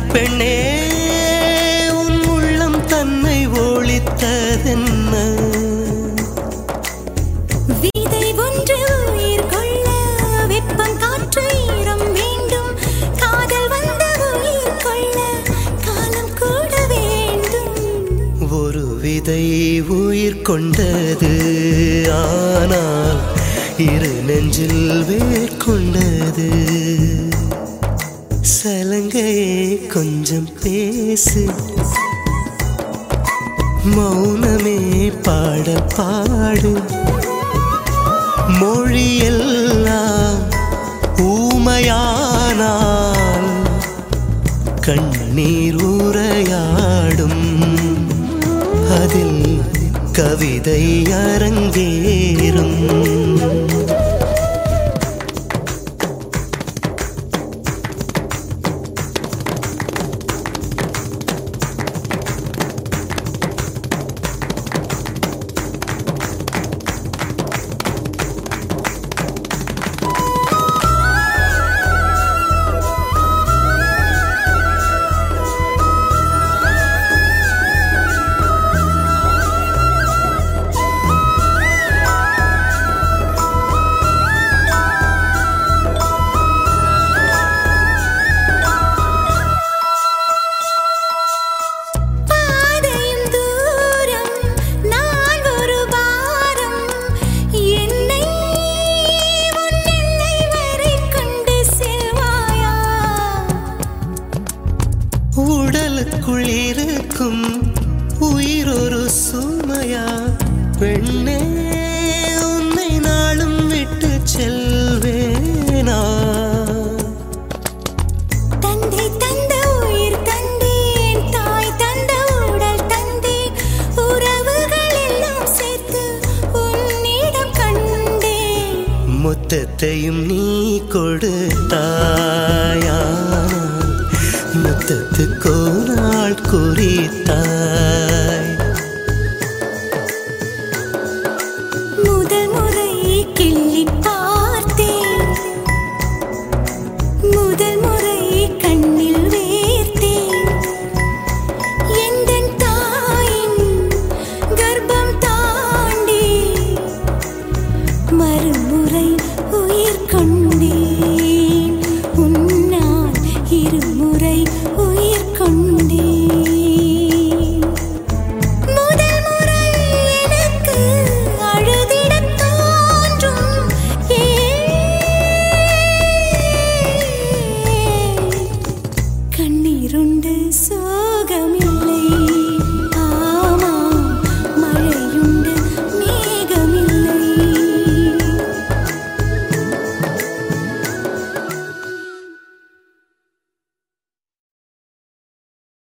பெண்ணே உன் உள்ளம் தன்னை ஒழித்ததென்ன விதை ஒன்று உயிர் கொள்ள வெப்பம் காற்று ஈரம் வேண்டும் காதல் வந்த உயிர் கொள்ள காலம் கூட வேண்டும் ஒரு விதை உயிர் கொண்டது ஆனால் இரு நெஞ்சில் வேர் கொண்டது சலங்கையே கொஞ்சம் பேசு மௌனமே பாட பாடு மொழியெல்லாம் ஊமையானால் கண்ணீர் உரையாடும் அதில் கவிதை அரங்கேறும் பாதையும் தூரம் நான் ஒரு பாரம் என்னை உன் எல்லை வரை கொண்டு செல்வாயா உடலுக்குள் இருக்கும் உயிர் ஒரு சுமையா பெண்ணே உன்னை நாளும் விட்டு செல்வேனா தந்தை தந்த உயிர் தந்தேன் தாய் தந்த உடல் தந்தேன் உறவுகள் எல்லாம் சேர்த்து உன்னிடம் கண்டேன் முத்தத்தையும் நீ கொடுத்தாயா முத்தத்துக்கோ நாள் குறித்தாய் முதல் முறை கிள்ளி பார்த்தேன் முதல் முறை கண்ணில் வேர்த்தேன் எந்தன் தாயின் கர்ப்பம் தாண்டி மறுமுறை உயிர் கொண்டேன் உன்னால் இருமுறை உயிர் கொண்டேன் முதல் முறை எனக்கு அழுதிடத் தோன்றும் ஏன் கண்ணீருண்டு சோகமில்லை